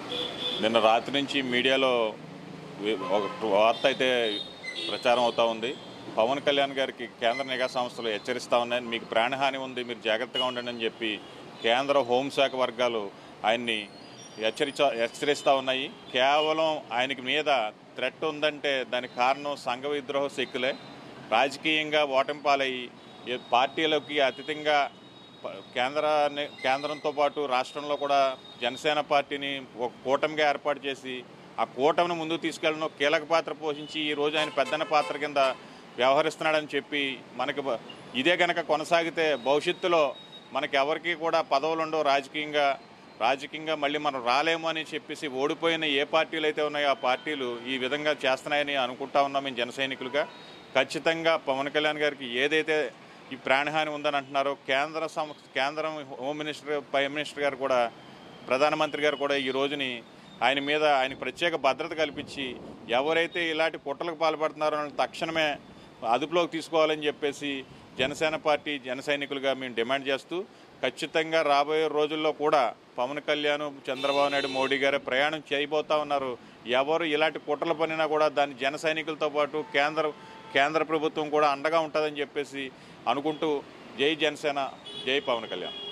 నిన్న రాత్రి నుంచి మీడియాలో వి- ఒక వార్త అయితే ప్రచారం అవుతా ఉంది పవన్ కళ్యాణ్ గారికి కేంద్ర నిఘా సంస్థలు హెచ్చరిస్తా ఉన్నాయి మీకు ప్రాణహాని ఉంది మీరు జాగ్రత్తగా ఉండండి అని చెప్పి కేంద్ర హోంశాఖ వర్గాలు ఆయన్ని హెచ్చరించ హెచ్చరిస్తూ ఉన్నాయి కేవలం ఆయనకి మీద థ్రెట్ ఉందంటే దానికి కారణం సంఘ విద్రోహ శక్తులే రాజకీయంగా ఓటమి పాలయ్యి ఏ పార్టీలోకి అతీతంగా ప- కేంద్రాన్ని కేంద్రంతో పాటు రాష్ట్రంలో కూడా జనసేన పార్టీని ఒక కూటమిగా ఏర్పాటు చేసి ఆ కూటమిని ముందుకు తీసుకెళ్ళడం కీలక పాత్ర పోషించి ఈ రోజు ఆయన పెద్దన్న పాత్ర కింద వ్యవహరిస్తున్నాడని చెప్పి మనకి బ- ఇదే గనక కొనసాగితే భవిష్యత్తులో మనకి ఎవరికి కూడా పదవులు ఉండవు రాజకీయంగా రాజకీయంగా మళ్ళీ మనం రాలేము అని చెప్పేసి ఓడిపోయిన ఏ పార్టీలు అయితే ఉన్నాయో ఆ పార్టీలు ఈ విధంగా చేస్తున్నాయని అనుకుంటా ఉన్నాం మేము జన సైనికులుగా ఖచ్చితంగా పవన్ కళ్యాణ్ గారికి ఏదైతే ఈ ప్రాణహాని ఉందని అంటున్నారో కేంద్ర సం కేంద్రం హోమ్ మినిస్టర్ ప్రైమ్ మినిస్టర్ గారు కూడా ప్రధానమంత్రి గారు కూడా ఈ రోజుని ఆయన మీద ఆయన ప్రత్యేక భద్రత కల్పించి ఎవరైతే ఇలాంటి కుట్రలకు పాల్పడుతున్నారో వాళ్ళని తక్షణమే అదుపులోకి తీసుకోవాలని చెప్పేసి జనసేన పార్టీ జన సైనికులుగా మేము డిమాండ్ చేస్తూ ఖచ్చితంగా రాబోయే రోజుల్లో కూడా పవన్ కళ్యాణ్ చంద్రబాబు నాయుడు మోడీ గారే ప్రయాణం చేయబోతా ఉన్నారు ఎవరు ఇలాంటి కుట్రలు పనినా కూడా దాని జన సైనికులతో పాటు కేంద్ర కేంద్ర ప్రభుత్వం కూడా అండగా ఉంటుందని చెప్పేసి అనుకుంటూ జై జనసేన జై పవన్ కళ్యాణ్